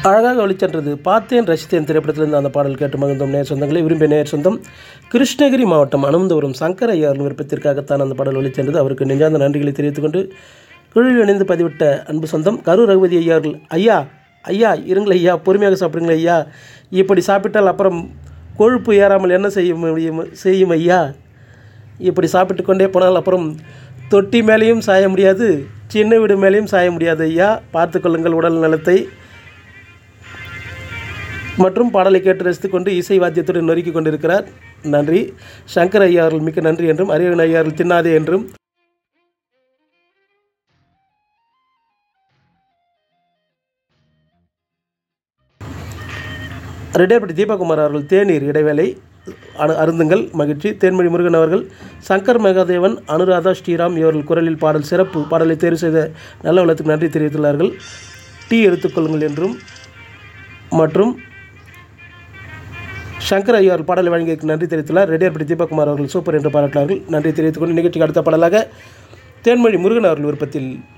அழகாக ஒளிச்சென்றது பார்த்தேன் ரசித்தேன் திரைப்படத்திலிருந்து அந்த பாடல் கேட்டு மகிழ்ந்தோம் நேர் சொந்தங்களை விரும்பிய நேர் சொந்தம் கிருஷ்ணகிரி மாவட்டம் அனந்தபுரம் சங்கர ஐயார் விருப்பத்திற்காகத்தான் அந்த பாடல் ஒளிச்சென்றது அவருக்கு நெஞ்சார்ந்த நன்றிகளை தெரிவித்துக் கொண்டு குழில் இணைந்து பதிவிட்ட அன்பு சொந்தம் கரு ரகுபதி ஐயார்கள் ஐயா ஐயா இருங்கள் ஐயா பொறுமையாக சாப்பிடுங்கள் ஐயா இப்படி சாப்பிட்டால் அப்புறம் கொழுப்பு ஏறாமல் என்ன செய்ய முடியும் செய்யும் ஐயா இப்படி சாப்பிட்டு கொண்டே போனால் அப்புறம் தொட்டி மேலேயும் சாய முடியாது சின்ன வீடு மேலேயும் சாய முடியாது ஐயா பார்த்து கொள்ளுங்கள் உடல் நலத்தை மற்றும் பாடலை கேட்டு ரசித்துக் கொண்டு இசை வாத்தியத்துடன் நொறுக்கி கொண்டிருக்கிறார் நன்றி சங்கர் ஐயா அவர்கள் மிக்க நன்றி என்றும் அரியவன் ஐயா அவர்கள் தின்னாதே என்றும் ரெட்டியார்பட்டி தீபகுமார் அவர்கள் தேநீர் இடைவேளை அரு அருந்துங்கள் மகிழ்ச்சி தேன்மொழி முருகன் அவர்கள் சங்கர் மகாதேவன் அனுராதா ஸ்ரீராம் இவர்கள் குரலில் பாடல் சிறப்பு பாடலை தேர்வு செய்த நல்ல உள்ளத்துக்கு நன்றி தெரிவித்துள்ளார்கள் டீ எடுத்துக்கொள்ளுங்கள் என்றும் மற்றும் சங்கர் ஐயா அவர்கள் பாடலை வழங்கியதற்கு நன்றி தெரிவித்துள்ளார் ரெட்டியார்பட்டி தீபகுமார் அவர்கள் சூப்பர் என்று பாராட்டினார்கள் நன்றி தெரிவித்துக் கொண்டு நிகழ்ச்சிக்கு அடுத்த பாடலாக தேன்மொழி முருகன் அவர்கள் விருப்பத்தில்